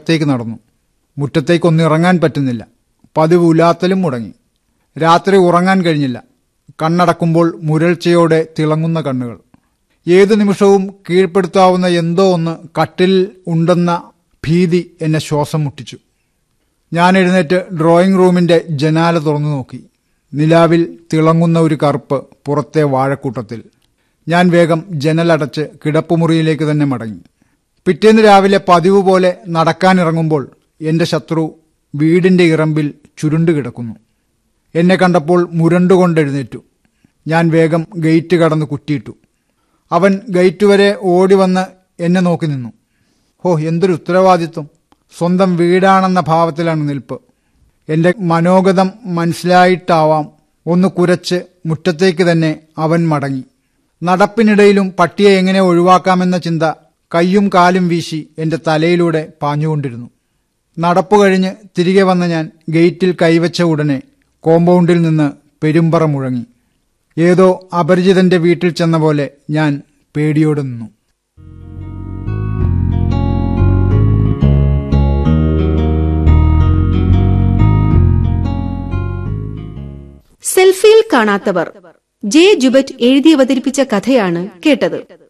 അകത്തേക്ക് നടന്നു മുറ്റത്തേക്കൊന്നും ഇറങ്ങാൻ പറ്റുന്നില്ല പതിവ് ഉലാത്തലും മുടങ്ങി രാത്രി ഉറങ്ങാൻ കഴിഞ്ഞില്ല കണ്ണടക്കുമ്പോൾ മുരൾച്ചയോടെ തിളങ്ങുന്ന കണ്ണുകൾ ഏതു നിമിഷവും കീഴ്പ്പെടുത്താവുന്ന എന്തോ ഒന്ന് കട്ടിൽ ഉണ്ടെന്ന ഭീതി എന്നെ ശ്വാസം മുട്ടിച്ചു ഞാൻ എഴുന്നേറ്റ് ഡ്രോയിങ് റൂമിന്റെ ജനാല തുറന്നു നോക്കി നിലാവിൽ തിളങ്ങുന്ന ഒരു കറുപ്പ് പുറത്തെ വാഴക്കൂട്ടത്തിൽ ഞാൻ വേഗം ജനലടച്ച് കിടപ്പുമുറിയിലേക്ക് തന്നെ മടങ്ങി പിറ്റേന്ന് രാവിലെ പതിവ് പോലെ നടക്കാനിറങ്ങുമ്പോൾ എന്റെ ശത്രു വീടിന്റെ ഇറമ്പിൽ ചുരുണ്ടു കിടക്കുന്നു എന്നെ കണ്ടപ്പോൾ മുരണ്ടുകൊണ്ട് എഴുന്നേറ്റു ഞാൻ വേഗം ഗേറ്റ് കടന്ന് കുറ്റിയിട്ടു അവൻ ഗേറ്റ് വരെ ഓടി വന്ന് എന്നെ നോക്കി നിന്നു ഹോ എന്തൊരു ഉത്തരവാദിത്വം സ്വന്തം വീടാണെന്ന ഭാവത്തിലാണ് നിൽപ്പ് എന്റെ മനോഗതം മനസ്സിലായിട്ടാവാം ഒന്ന് കുരച്ച് മുറ്റത്തേക്ക് തന്നെ അവൻ മടങ്ങി നടപ്പിനിടയിലും പട്ടിയെ എങ്ങനെ ഒഴിവാക്കാമെന്ന ചിന്ത കയ്യും കാലും വീശി എന്റെ തലയിലൂടെ പാഞ്ഞുകൊണ്ടിരുന്നു നടപ്പു കഴിഞ്ഞ് തിരികെ വന്ന ഞാൻ ഗേറ്റിൽ കൈവച്ച ഉടനെ കോമ്പൗണ്ടിൽ നിന്ന് പെരുമ്പറ മുഴങ്ങി ഏതോ അപരിചിതന്റെ വീട്ടിൽ ചെന്ന പോലെ ഞാൻ പേടിയോടെ നിന്നു സെൽഫിയിൽ കാണാത്തവർ ജെ ജുബറ്റ് എഴുതി അവതരിപ്പിച്ച കഥയാണ് കേട്ടത്